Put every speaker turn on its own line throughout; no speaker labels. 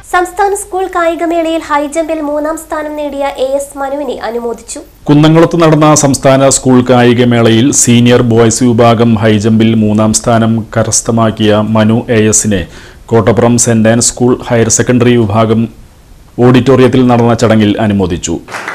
സംസ്ഥാന സ്കൂൾ കായികമേളയിൽ ഹൈജമ്പിൽ മൂന്നാം സ്ഥാനം നേടിയ എ എസ് മനുവിനെ അനുമോദിച്ചു
കുന്നംകുളത്ത് നടന്ന സംസ്ഥാന സ്കൂൾ കായികമേളയിൽ സീനിയർ ബോയ്സ് വിഭാഗം ഹൈജമ്പിൽ മൂന്നാം സ്ഥാനം കരസ്ഥമാക്കിയ മനു എ എസിനെ Kottappuram saint Ann's school higher secondary വിഭാഗം ഓഡിറ്റോറിയത്തിൽ നടന്ന ചടങ്ങിൽ അനുമോദിച്ചു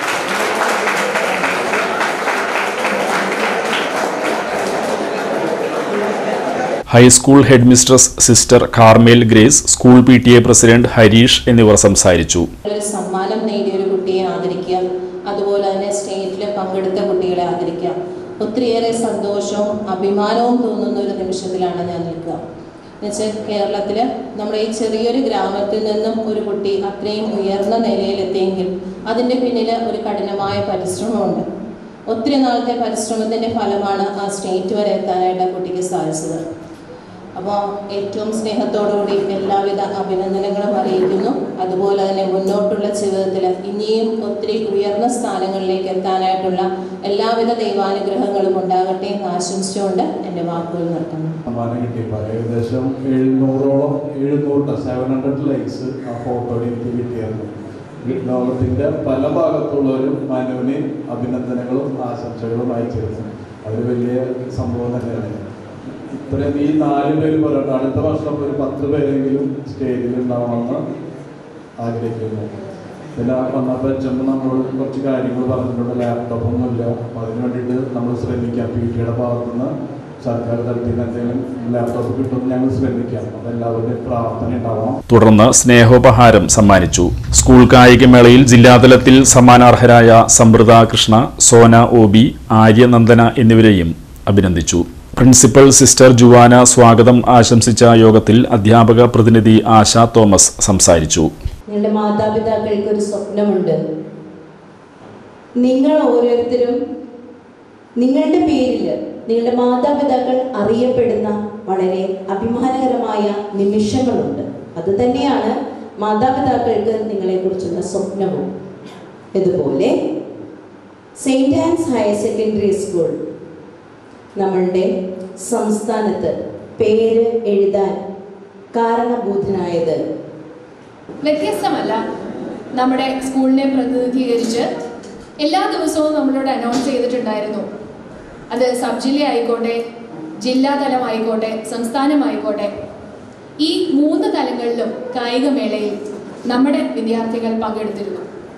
high school headmistress sister Carmel Grace school P T A president Harish എന്നിവർ സംസാരിച്ചു
ഒരു സമ്മാനം നേടിയ ഒരു കുട്ടിയെ ആദരിക്കുക അതുപോലെ തന്നെ സ്റ്റേറ്റിൽ പങ്കെടുത്ത കുട്ടികളെ ആദരിക്കുക ഒത്തിരിയേറെ സന്തോഷവും അഭിമാനവും തോന്നുന്ന ഒരു നിമിഷത്തിലാണ് ഞാൻ നിൽക്കുക എന്നുവെച്ചാൽ കേരളത്തിൽ നമ്മുടെ ഈ ചെറിയൊരു ഗ്രാമത്തിൽ നിന്നും ഒരു കുട്ടി അത്രയും ഉയർന്ന നിലയിലെത്തിയെങ്കിൽ അതിൻ്റെ പിന്നിൽ ഒരു കഠിനമായ പരിശ്രമമുണ്ട് ഒത്തിരി നാളത്തെ പരിശ്രമത്തിൻ്റെ ഫലമാണ് ആ സ്റ്റേറ്റ് വരെ എത്താനായിട്ട് ആ കുട്ടിക്ക് സാധിച്ചത് അപ്പോൾ ഏറ്റവും സ്നേഹത്തോടുകൂടി എല്ലാവിധ അഭിനന്ദനങ്ങളും അറിയിക്കുന്നു അതുപോലെ തന്നെ മുന്നോട്ടുള്ള ജീവിതത്തിൽ ഇനിയും ഒത്തിരി ഉയർന്ന സ്ഥാനങ്ങളിലേക്ക് എത്താനായിട്ടുള്ള എല്ലാവിധ ദൈവാനുഗ്രഹങ്ങളും ഉണ്ടാകട്ടെ എന്ന് ആശംസിച്ചുകൊണ്ട് എൻ്റെ വാക്കുകൾ നിർത്തുന്നു
സമ്മാനം കിട്ടിയപ്പോൾ ഏകദേശം എഴുന്നൂറോളം എഴുന്നൂറ് സെവൻ ഹൺഡ്രഡ് ലൈക്സ് ആ ഫോട്ടോയിൽ എനിക്ക് കിട്ടിയായിരുന്നു ലോകത്തിൻ്റെ പല ഭാഗത്തുള്ളവരും മനുവിന് അഭിനന്ദനങ്ങളും ആശംസകളും അയച്ചിരുന്നു അത് വലിയ സംഭവം തന്നെയാണ് ഇത്രയും ഈ നാല് പേര് പറയട്ടെ അടുത്ത വർഷം ഒരു പത്ത് പേരെങ്കിലും സ്റ്റേജിൽ ഉണ്ടാവണമെന്ന് ആഗ്രഹിക്കുന്നു പിന്നെ വന്നപ്പോൾ എച്ച് നമ്മളോട് കുറച്ച് കാര്യങ്ങൾ പറഞ്ഞിട്ടുണ്ട് ലാപ്ടോപ്പ് ഒന്നുമില്ല അപ്പം അതിന് വേണ്ടിയിട്ട് നമ്മൾ ശ്രമിക്കാം പി ടിയുടെ ഭാഗത്തുനിന്ന് സർക്കാർ തലത്തിൽ നിന്ന് എന്തെങ്കിലും ലാപ്ടോപ്പ് കിട്ടുമെന്ന് ഞങ്ങൾ ശ്രമിക്കാം അപ്പം എല്ലാവരുടെയും പ്രാർത്ഥന ഉണ്ടാവണം
തുടർന്ന് സ്നേഹോപഹാരം സമ്മാനിച്ചു സ്കൂൾ കായികമേളയിൽ ജില്ലാതലത്തിൽ സമ്മാനാർഹരായ സമൃദ്ധ കൃഷ്ണ സോന ഒ ബി ആര്യനന്ദന എന്നിവരെയും അഭിനന്ദിച്ചു പ്രിൻസിപ്പൽ സിസ്റ്റർ ജുവാന സ്വാഗതം ആശംസിച്ച യോഗത്തിൽ അധ്യാപക പ്രതിനിധി ആശ തോമസ് സംസാരിച്ചു
നിങ്ങളുടെ മാതാപിതാക്കൾക്ക് ഒരു സ്വപ്നമുണ്ട് നിങ്ങൾ ഓരോരുത്തരും നിങ്ങളുടെ പേരിൽ നിങ്ങളുടെ മാതാപിതാക്കൾ അറിയപ്പെടുന്ന വളരെ അഭിമാനകരമായ നിമിഷങ്ങളുണ്ട് അത് തന്നെയാണ് മാതാപിതാക്കൾക്ക് നിങ്ങളെക്കുറിച്ചുള്ള സ്വപ്നവും ഇതുപോലെ saint Ann's higher secondary school നമ്മളുടെ സംസ്ഥാനത്ത് പേര് എഴുതാൻ കാരണഭൂതനായത്
വ്യത്യസ്തമല്ല നമ്മുടെ സ്കൂളിനെ പ്രതിനിധീകരിച്ച് എല്ലാ ദിവസവും നമ്മളോട് അനൗൺസ് ചെയ്തിട്ടുണ്ടായിരുന്നു അത് സബ് ജില്ല ആയിക്കോട്ടെ ജില്ലാതലമായിക്കോട്ടെ സംസ്ഥാനമായിക്കോട്ടെ ഈ മൂന്ന് തലങ്ങളിലും കായികമേളയിൽ നമ്മുടെ വിദ്യാർത്ഥികൾ പങ്കെടുത്തിരുന്നു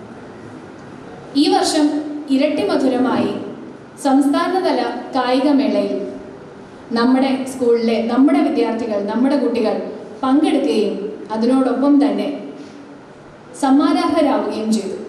ഈ വർഷം ഇരട്ടി മധുരമായി സംസ്ഥാനതല കായികമേളയിൽ നമ്മുടെ സ്കൂളിലെ നമ്മുടെ വിദ്യാർത്ഥികൾ നമ്മുടെ കുട്ടികൾ പങ്കെടുക്കുകയും അതിനോടൊപ്പം തന്നെ സമ്മാനാർഹരാവുകയും ചെയ്തു